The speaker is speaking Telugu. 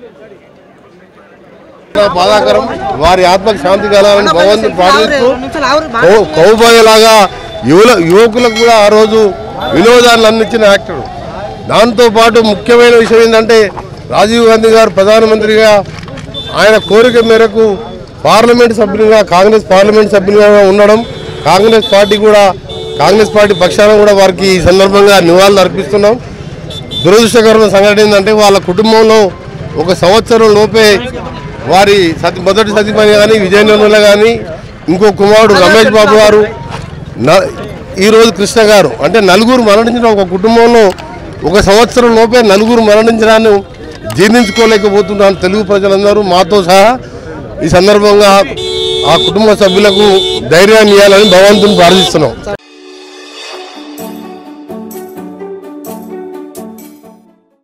బాధాకరం వారి ఆత్మకు శాంతి కలగాలని భగవంతుని ప్రార్థిస్తూ కౌ- కౌబాయలాగా యువల యువకులకు కూడా ఆ రోజు వినోదాన్ని అందించిన యాక్టర్ దాంతోపాటు ముఖ్యమైన విషయం ఏంటంటే రాజీవ్ గాంధీ గారు ప్రధానమంత్రిగా ఆయన కోరిక మేరకు పార్లమెంట్ సభ్యునిగా కాంగ్రెస్ పార్లమెంట్ సభ్యునిగా ఉండడం కాంగ్రెస్ పార్టీ కూడా కాంగ్రెస్ పార్టీ పక్షాన కూడా వారికి ఈ సందర్భంగా నివాళులు అర్పిస్తున్నాం దురదృష్టకరమైన సంఘటన ఏంటంటే వాళ్ళ కుటుంబంలో ఒక సంవత్సరం లోపే వారి సతి మొదటి సతీమణి కానీ విజయనగరంలో కానీ ఇంకో కుమారుడు రమేష్ బాబు గారు న- ఈరోజు కృష్ణ గారు అంటే నలుగురు మరణించిన ఒక కుటుంబంలో ఒక సంవత్సరం లోపే నలుగురు మరణించడాన్ని జీర్ణించుకోలేకపోతున్నారు తెలుగు ప్రజలందరూ మాతో సహా ఈ సందర్భంగా ఆ కుటుంబ సభ్యులకు ధైర్యాన్ని ఇవ్వాలని భగవంతుని ప్రార్థిస్తున్నాం